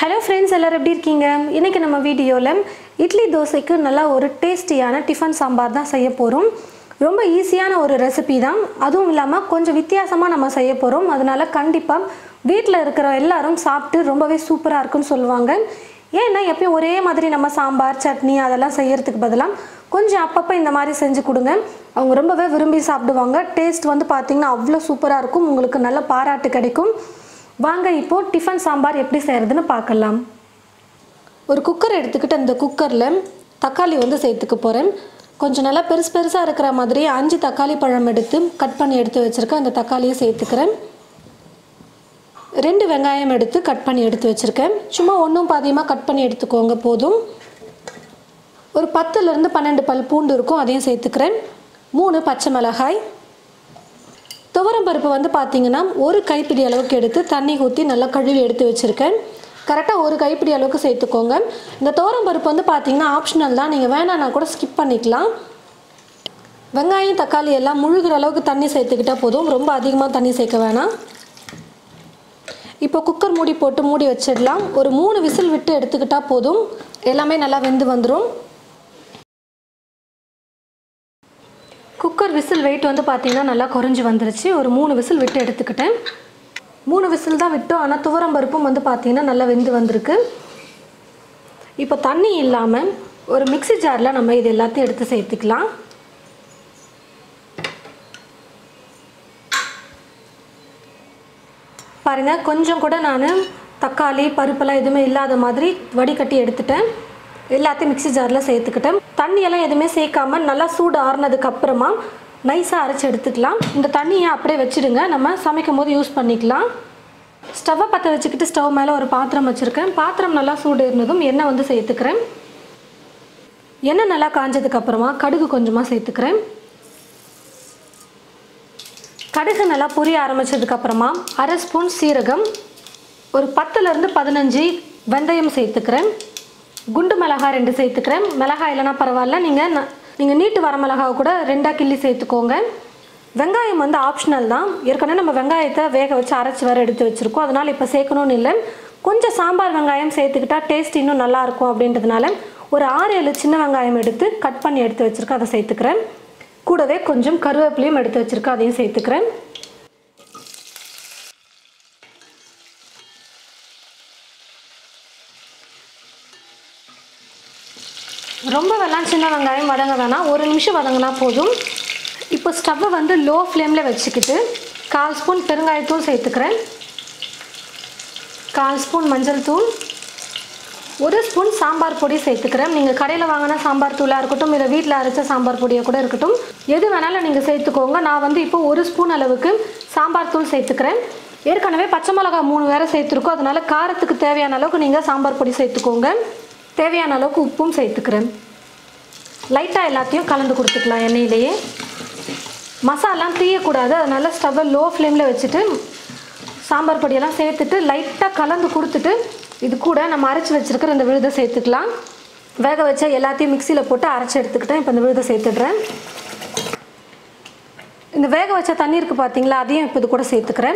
hello friends எல்லோரும் எப்படி இருக்கீங்க இன்றைக்கி நம்ம வீடியோவில் இட்லி தோசைக்கு நல்லா ஒரு டேஸ்டியான டிஃபன் சாம்பார் தான் செய்ய போகிறோம் ரொம்ப ஈஸியான ஒரு ரெசிபி தான் அதுவும் இல்லாமல் கொஞ்சம் வித்தியாசமாக நம்ம செய்ய போகிறோம் அதனால கண்டிப்பாக வீட்டில் இருக்கிற எல்லாரும் சாப்பிட்டு ரொம்பவே சூப்பராக இருக்குன்னு சொல்லுவாங்க ஏன்னா எப்பயும் ஒரே மாதிரி நம்ம சாம்பார் சட்னி அதெல்லாம் செய்யறதுக்கு பதிலாக கொஞ்சம் அப்பப்போ இந்த மாதிரி செஞ்சு கொடுங்க அவங்க ரொம்பவே விரும்பி சாப்பிடுவாங்க டேஸ்ட் வந்து பார்த்திங்கன்னா அவ்வளோ சூப்பராக இருக்கும் உங்களுக்கு நல்ல பாராட்டு கிடைக்கும் வாங்க இப்போது டிஃபன் சாம்பார் எப்படி செய்கிறதுன்னு பார்க்கலாம் ஒரு குக்கர் எடுத்துக்கிட்டு அந்த குக்கரில் தக்காளி வந்து சேர்த்துக்க போகிறேன் கொஞ்சம் நல்லா பெருசு பெருசாக இருக்கிற மாதிரி அஞ்சு தக்காளி பழம் எடுத்து கட் பண்ணி எடுத்து வச்சுருக்கேன் அந்த தக்காளியை சேர்த்துக்கிறேன் ரெண்டு வெங்காயம் எடுத்து கட் பண்ணி எடுத்து வச்சுருக்கேன் சும்மா ஒன்றும் பாதியமாக கட் பண்ணி எடுத்துக்கோங்க போதும் ஒரு பத்துலேருந்து பன்னெண்டு பல் பூண்டு இருக்கும் அதையும் சேர்த்துக்கிறேன் மூணு பச்சை மிளகாய் துவரம் பருப்பு வந்து பார்த்தீங்கன்னா ஒரு கைப்பிடி அளவுக்கு எடுத்து தண்ணி ஊற்றி நல்லா கழுவி எடுத்து வச்சுருக்கேன் கரெக்டாக ஒரு கைப்பிடி அளவுக்கு சேர்த்துக்கோங்க இந்த துவரம் பருப்பு வந்து பார்த்தீங்கன்னா ஆப்ஷனல் தான் நீங்கள் வேணான்னா கூட ஸ்கிப் பண்ணிக்கலாம் வெங்காயம் தக்காளி எல்லாம் முழுகிற அளவுக்கு தண்ணி சேர்த்துக்கிட்டால் போதும் ரொம்ப அதிகமாக தண்ணி சேர்க்க வேணாம் இப்போ குக்கர் மூடி போட்டு மூடி வச்சிடலாம் ஒரு மூணு விசில் விட்டு எடுத்துக்கிட்டால் போதும் எல்லாமே நல்லா வெந்து வந்துடும் குக்கர் விசில் வெயிட் வந்து பார்த்தீங்கன்னா நல்லா குறைஞ்சி வந்துருச்சு ஒரு மூணு விசில் விட்டு எடுத்துக்கிட்டேன் மூணு விசில் தான் விட்டோம் ஆனால் துவரம் பருப்பும் வந்து பார்த்தீங்கன்னா நல்லா வெந்து வந்திருக்கு இப்போ தண்ணி இல்லாமல் ஒரு மிக்ஸி ஜாரில் நம்ம இது எல்லாத்தையும் எடுத்து சேர்த்துக்கலாம் பாருங்கள் கொஞ்சம் கூட நான் தக்காளி பருப்பெல்லாம் எதுவுமே இல்லாத மாதிரி வடிகட்டி எடுத்துட்டேன் எல்லாத்தையும் மிக்ஸி ஜாரில் சேர்த்துக்கிட்டேன் தண்ணியெல்லாம் எதுவுமே சேர்க்காம நல்லா சூடு ஆறுனதுக்கு அப்புறமா நைஸாக அரைச்சி எடுத்துக்கலாம் இந்த தண்ணியை அப்படியே வச்சுடுங்க நம்ம சமைக்கும் போது யூஸ் பண்ணிக்கலாம் ஸ்டவ்வை பற்ற வச்சுக்கிட்டு ஸ்டவ் மேலே ஒரு பாத்திரம் வச்சுருக்கேன் பாத்திரம் நல்லா சூடு இருந்ததும் எண்ணெய் வந்து சேர்த்துக்கிறேன் எண்ணெய் நல்லா காஞ்சதுக்கு அப்புறமா கடுகு கொஞ்சமாக சேர்த்துக்கிறேன் கடுகு நல்லா பொரிய ஆரம்பித்ததுக்கு அப்புறமா அரை ஸ்பூன் சீரகம் ஒரு பத்துலேருந்து பதினஞ்சு வெந்தயம் சேர்த்துக்கிறேன் குண்டு மிளகாய் ரெண்டு சேர்த்துக்கிறேன் மிளகாய் இல்லைனா பரவாயில்ல நீங்கள் நீங்கள் நீட்டு வர மிளகாவை கூட ரெண்டாக கிள்ளி சேர்த்துக்கோங்க வெங்காயம் வந்து ஆப்ஷனல் தான் ஏற்கனவே நம்ம வெங்காயத்தை வேக வச்சு அரைச்சி வர எடுத்து வச்சுருக்கோம் அதனால் இப்போ சேர்க்கணும்னு இல்லை கொஞ்சம் சாம்பார் வெங்காயம் சேர்த்துக்கிட்டா டேஸ்ட் இன்னும் நல்லாயிருக்கும் அப்படின்றதுனால ஒரு ஆறு ஏழு சின்ன வெங்காயம் எடுத்து கட் பண்ணி எடுத்து வச்சுருக்கேன் அதை சேர்த்துக்கிறேன் கூடவே கொஞ்சம் கருவேப்பிலையும் எடுத்து வச்சுருக்கேன் அதையும் சேர்த்துக்கிறேன் ரொம்ப வெள்ளம் சின்ன வெங்காயம் வதங்க வேணாம் ஒரு நிமிஷம் வதங்கினா போதும் இப்போ ஸ்டவ்வை வந்து லோ ஃப்ளேமில் வச்சுக்கிட்டு கால் ஸ்பூன் பெருங்காயத்தூள் சேர்த்துக்கிறேன் கால் ஸ்பூன் மஞ்சள் தூள் ஒரு ஸ்பூன் சாம்பார் பொடி சேர்த்துக்கிறேன் நீங்கள் கடையில் வாங்கின சாம்பார் தூளாக இருக்கட்டும் இல்லை வீட்டில் அரைச்ச சாம்பார் பொடியை கூட இருக்கட்டும் எது வேணாலும் நீங்கள் சேர்த்துக்கோங்க நான் வந்து இப்போ ஒரு ஸ்பூன் அளவுக்கு சாம்பார் தூள் சேர்த்துக்கிறேன் ஏற்கனவே பச்சை மிளகா மூணு வேறு சேர்த்துருக்கோம் அதனால் காரத்துக்கு தேவையான அளவுக்கு நீங்கள் சாம்பார் பொடி சேர்த்துக்கோங்க தேவையான அளவுக்கு உப்பும் சேர்த்துக்கிறேன் லைட்டாக எல்லாத்தையும் கலந்து கொடுத்துக்கலாம் எண்ணெயிலேயே மசாலாம் தீயக்கூடாது அதனால் ஸ்டவ்வை லோ ஃப்ளேமில் வச்சுட்டு சாம்பார் பொடியெல்லாம் சேர்த்துட்டு லைட்டாக கலந்து கொடுத்துட்டு இது கூட நம்ம அரைச்சி வச்சுருக்கிற இந்த விழுதை சேர்த்துக்கலாம் வேக வச்ச எல்லாத்தையும் மிக்சியில் போட்டு அரைச்சி எடுத்துக்கிட்டேன் இப்போ இந்த விழுதை சேர்த்துடுறேன் இந்த வேக வச்ச தண்ணி இருக்குது பார்த்தீங்களா அதையும் இப்போ இது கூட சேர்த்துக்கிறேன்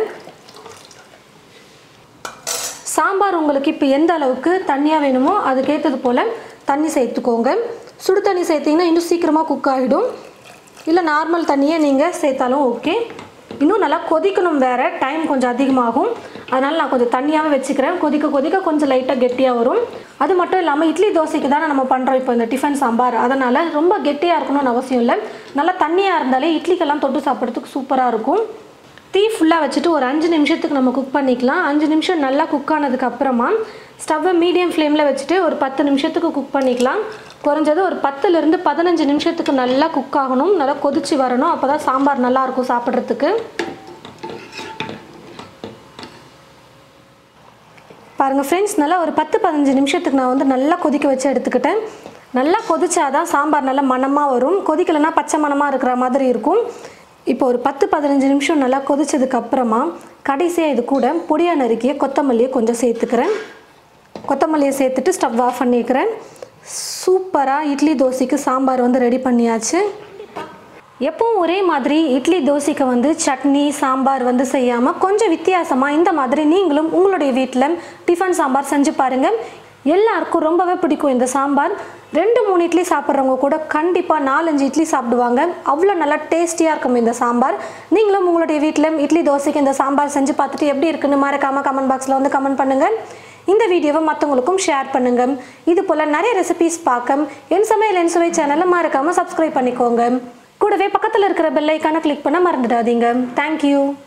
சாம்பார் உங்களுக்கு இப்போ எந்த அளவுக்கு தண்ணியாக வேணுமோ அதுக்கேற்றது போல் தண்ணி சேர்த்துக்கோங்க சுடு தண்ணி சேர்த்திங்கன்னா இன்னும் சீக்கிரமாக குக் ஆகிடும் இல்லை நார்மல் தண்ணியே நீங்கள் சேர்த்தாலும் ஓகே இன்னும் நல்லா கொதிக்கணும் வேறு டைம் கொஞ்சம் அதிகமாகும் அதனால் நான் கொஞ்சம் தண்ணியாகவே வச்சுக்கிறேன் கொதிக்க கொதிக்க கொஞ்சம் லைட்டாக கெட்டியாக வரும் அது மட்டும் இல்லாமல் இட்லி தோசைக்கு தானே நம்ம பண்ணுறோம் இப்போ இந்த டிஃபன் சாம்பார் அதனால் ரொம்ப கெட்டியாக இருக்கணும்னு அவசியம் இல்லை நல்லா தண்ணியாக இருந்தாலே இட்லிக்கெல்லாம் தொட்டு சாப்பிட்றதுக்கு சூப்பராக இருக்கும் தீ ஃபுல்லாக வச்சுட்டு ஒரு அஞ்சு நிமிஷத்துக்கு நம்ம குக் பண்ணிக்கலாம் அஞ்சு நிமிஷம் நல்லா குக் ஆனதுக்கு அப்புறமா ஸ்டவ்வை மீடியம் ஃப்ளேமில் வச்சுட்டு ஒரு பத்து நிமிஷத்துக்கு குக் பண்ணிக்கலாம் குறைஞ்சது ஒரு பத்துலேருந்து பதினஞ்சு நிமிஷத்துக்கு நல்லா குக் ஆகணும் நல்லா கொதிச்சு வரணும் அப்போ தான் சாம்பார் நல்லாயிருக்கும் சாப்பிட்றதுக்கு பாருங்கள் ஃப்ரெண்ட்ஸ் நல்லா ஒரு பத்து பதினஞ்சு நிமிஷத்துக்கு நான் வந்து நல்லா கொதிக்க வச்சு எடுத்துக்கிட்டேன் நல்லா கொதிச்சாதான் சாம்பார் நல்லா மணமாக வரும் கொதிக்கலைன்னா பச்சை மணமாக இருக்கிற மாதிரி இருக்கும் இப்போ ஒரு பத்து பதினஞ்சு நிமிஷம் நல்லா கொதிச்சதுக்கு அப்புறமா கடைசியாக இது கூட பொடியாக நறுக்கிய கொத்தமல்லியை கொஞ்சம் சேர்த்துக்கிறேன் கொத்தமல்லியை சேர்த்துட்டு ஸ்டவ் ஆஃப் பண்ணிக்கிறேன் சூப்பராக இட்லி தோசைக்கு சாம்பார் வந்து ரெடி பண்ணியாச்சு எப்பவும் ஒரே மாதிரி இட்லி தோசைக்கு வந்து சட்னி சாம்பார் வந்து செய்யாமல் கொஞ்சம் வித்தியாசமாக இந்த மாதிரி நீங்களும் உங்களுடைய வீட்டில் டிஃபன் சாம்பார் செஞ்சு பாருங்கள் எல்லாருக்கும் ரொம்பவே பிடிக்கும் இந்த சாம்பார் ரெண்டு மூணு இட்லி சாப்பிட்றவங்க கூட கண்டிப்பாக நாலஞ்சு இட்லி சாப்பிடுவாங்க அவ்வளோ நல்லா டேஸ்டியாக இருக்கும் இந்த சாம்பார் நீங்களும் உங்களுடைய வீட்டில் இட்லி தோசைக்கு இந்த சாம்பார் செஞ்சு பார்த்துட்டு எப்படி இருக்குன்னு மறக்காமல் கமெண்ட் பாக்ஸில் வந்து கமெண்ட் பண்ணுங்கள் இந்த வீடியோவை மற்றவங்களுக்கும் ஷேர் பண்ணுங்க இது போல் நிறைய ரெசிபிஸ் பார்க்க என் சமையல் என் சுவை சேனலை மறக்காமல் சப்ஸ்கிரைப் பண்ணிக்கோங்க கூடவே பக்கத்தில் இருக்கிற பெல் ஐக்கானை கிளிக் பண்ண மறந்துடாதீங்க தேங்க்யூ